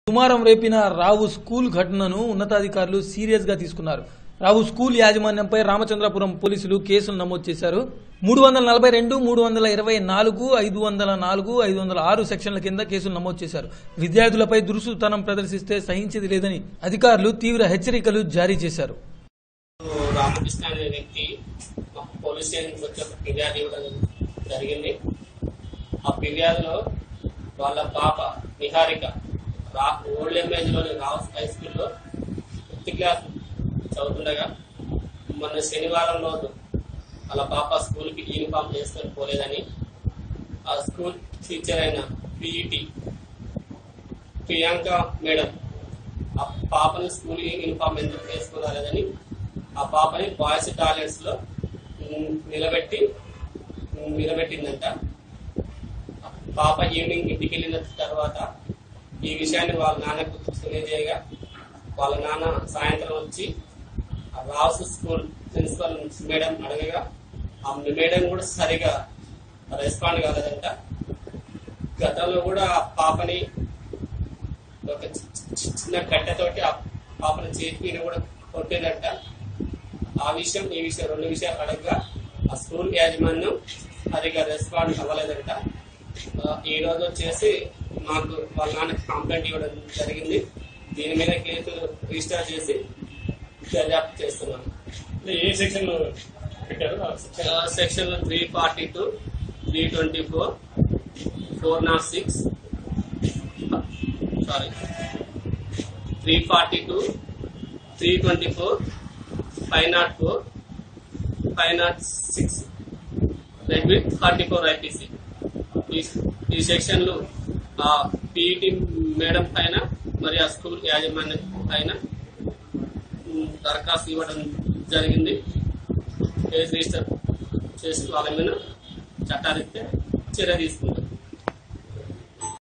సుమారం రేపిన రావు school ఘటనను ఉన్నతాధికారులు serious గా తీసుకున్నారు రావు స్కూల్ యాజమాన్యంపై రామచంద్రపురం పోలీసులు కేసులు నమోదు చేశారు మూడు వందల నలభై రెండు మూడు వందల ఇరవై నాలుగు ఐదు వందల నాలుగు ఐదు వందల ఆరు సెక్షన్ల కింద కేసులు నమోదు చేశారు విద్యార్థులపై దురుసుతనం ప్రదర్శిస్తే సహించేది లేదని అధికారులు తీవ్ర హెచ్చరికలు జారీ చేశారు రామకృష్ణ అనే వ్యక్తి మా పోలీస్ స్టేషన్కి వచ్చి ఒక ఫిర్యాదు ఇవ్వడం జరిగింది ఆ ఫిర్యాదులో వాళ్ళ పాప నిహారిక రా ఓల్డ్ ఎంఏజ్లోని రావు హై స్కూల్లో ఫిఫ్త్ క్లాస్ చదువుతుండగా మొన్న శనివారం రోజు వాళ్ళ పాప స్కూల్కి యూనిఫామ్ చేసుకొని పోలేదని ఆ స్కూల్ టీచర్ అయిన పిఈటి ప్రియాంక మేడం ఆ పాపని స్కూల్ యూనిఫామ్ ఎందుకు వేసుకురాలేదని ఆ పాపని బాయ్స్ టాయిలెట్స్ లో ఉమ్, నిలబెట్టి ఉమ్, నిలబెట్టిందంట ఆ పాప ఈవినింగ్ ఇంటికి వెళ్ళిన తర్వాత ఈ విషయాన్ని వాళ్ళ నాన్నకు తెలియజేయగా వాళ్ళ నాన్న సాయంత్రం వచ్చి ఆ రాసు స్కూల్ ప్రిన్సిపల్ మేడం అడగగా ఆ మేడం కూడా సరిగా రెస్పాండ్ కాలేదంట గతంలో కూడా ఆ పాపని ఒక చి- చి- చిన్న కట్టెతోటి ఆ పాపని చేతి మీద కూడా కొట్టేదంట ఆ విషయం ఈ విషయం రెండు విషయాలు అడగగా ఆ స్కూల్ యాజమాన్యం సరిగా రెస్పాండ్ అవ్వలేదంట ఆ, ఈ రోజు వచ్చేసి మాకు వాళ్ళ నాన్న కంప్లైంట్ ఇవ్వడం జరిగింది దీని మీద కేసు రిజిస్టర్ చేసి దర్యాప్తు చేస్తున్నాం ఏ సెక్షన్ లో పెట్టారు ఆ section section three forty two three twenty four four nought six sorry three forty two three twenty four five nought four five nought six with thirty four IPC ఈ సెక్షన్లు ఆ PET madam పైన మరియు ఆ school యాజమాన్యం పైన ఉమ్, దరఖాస్తు ఇవ్వడం జరిగింది కేసు రిజిస్టర్ చేసి వాళ్ళ మీద చట్టారీత్యా చర్య తీసుకుంటాం